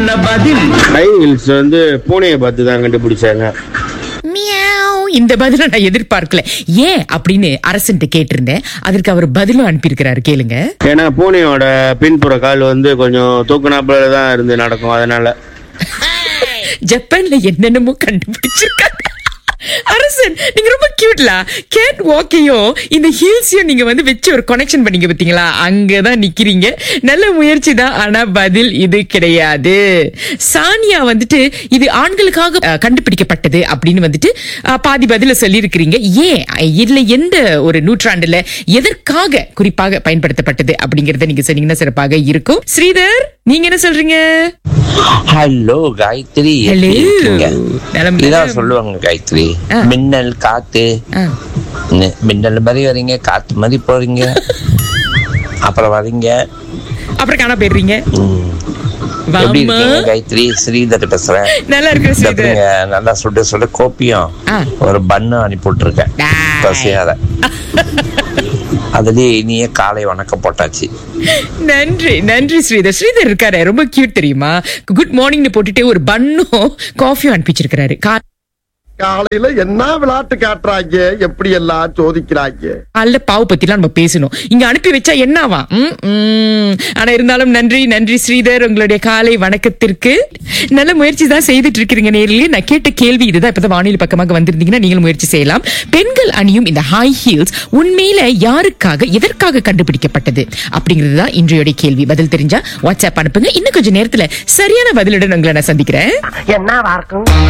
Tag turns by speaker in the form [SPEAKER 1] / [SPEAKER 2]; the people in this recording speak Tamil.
[SPEAKER 1] இதற்கான பதில்
[SPEAKER 2] ஹை ஹில்ஸ் வந்து பூனையை பார்த்து தான் கண்டுபிடிச்சாங்க
[SPEAKER 3] மியாவ். இந்த பதில நான் எதிர்பார்க்கல ஏன் அப்படின்னு அரசன்ட்ட கேட்டிருந்தேன் அதற்கு அவர் பதிலும் அனுப்பியிருக்கிறாரு கேளுங்க
[SPEAKER 2] ஏன்னா பூனையோட பின்புற கால் வந்து கொஞ்சம் தூக்குனாப்புல தான் இருந்து நடக்கும் அதனால
[SPEAKER 3] ஜப்பான்ல என்னென்னமோ கண்டுபிடிச்சிருக்காங்க அரசன் நீங்க ரொம்ப கியூட்லா கேட் வாக்கையும் இந்த ஹில்ஸையும் நீங்க வந்து வச்சு ஒரு கனெக்ஷன் பண்ணீங்க பாத்தீங்களா அங்கதான் நிக்கிறீங்க நல்ல முயற்சி தான் ஆனா பதில் இது கிடையாது சானியா வந்துட்டு இது ஆண்களுக்காக அஹ், கண்டுபிடிக்கப்பட்டது அப்படின்னு வந்துட்டு அஹ், பாதி பதில சொல்லியிருக்கிறீங்க ஏன் இதுல எந்த ஒரு நூற்றாண்டுல எதற்காக குறிப்பாக பயன்படுத்தப்பட்டது அப்படிங்கறத நீங்க சொன்னீங்கன்னா சிறப்பாக இருக்கும் ஸ்ரீதர் நீங்க என்ன சொல்றீங்க
[SPEAKER 4] ஹலோ காயத்ரி எப்படி
[SPEAKER 3] Hello.
[SPEAKER 4] இருக்கீங்க
[SPEAKER 3] நலம்,
[SPEAKER 4] இதான்
[SPEAKER 3] நலம்.
[SPEAKER 4] சொல்லுவாங்க காயத்ரி
[SPEAKER 3] ஆ.
[SPEAKER 4] மின்னல் காத்து
[SPEAKER 3] ஆ.
[SPEAKER 4] நி- மின்னல் மாதிரி வரீங்க காத்து மாதிரி போறீங்க அப்புறம் வரீங்க
[SPEAKER 3] அப்புறம் காணா போயிடுறீங்க
[SPEAKER 4] ம். எப்படி
[SPEAKER 3] வாம்மா.
[SPEAKER 4] இருக்கீங்க காயத்ரி ஸ்ரீதர் பேசுறேன்
[SPEAKER 3] நல்லா இருக்கு
[SPEAKER 4] இந்த
[SPEAKER 3] ஸ்ரீதர்
[SPEAKER 4] பிள்ளைங்க நல்லா சுட சுட கோப்பியும்
[SPEAKER 3] ஆ.
[SPEAKER 4] ஒரு பண்ணு அனுப்பி விட்டுருக்கேன்
[SPEAKER 3] Nice.
[SPEAKER 4] பசியார அதுலயே இனிய காலை வணக்கம் போட்டாச்சு
[SPEAKER 3] நன்றி நன்றி ஸ்ரீதர் ஸ்ரீதர் இருக்காரு ரொம்ப கியூட் தெரியுமா குட் மார்னிங்னு போட்டுட்டு ஒரு பண்ணும் காஃபியும் அனுப்பிச்சிருக்காரு
[SPEAKER 5] காலையில என்ன விளையாட்டு காட்டுறாங்க எப்படி எல்லாம் சோதிக்கிறாங்க
[SPEAKER 3] காலைல பாவு பத்திலாம் நம்ம பேசணும் இங்க அனுப்பி வச்சா என்னவா ம், ம். ஆனா இருந்தாலும் நன்றி நன்றி ஸ்ரீதர் உங்களுடைய காலை வணக்கத்திற்கு நல்ல முயற்சி தான் செய்துட்டு இருக்கிறீங்க நேரிலே நான் கேட்ட கேள்வி இதுதான் இப்பதான் வானிலை பக்கமாக வந்திருந்தீங்கன்னா நீங்களும் முயற்சி செய்யலாம் பெண்கள் அணியும் இந்த ஹை ஹீல்ஸ் உண்மையில யாருக்காக எதற்காக கண்டுபிடிக்கப்பட்டது அப்படிங்கிறது தான் இன்றையோட கேள்வி பதில் தெரிஞ்சா வாட்ஸ்அப் அனுப்புங்க இன்னும் கொஞ்சம் நேரத்துல சரியான பதிலுடன் உங்களை நான் சந்திக்கிறேன்
[SPEAKER 6] என்னவா இருக்கும்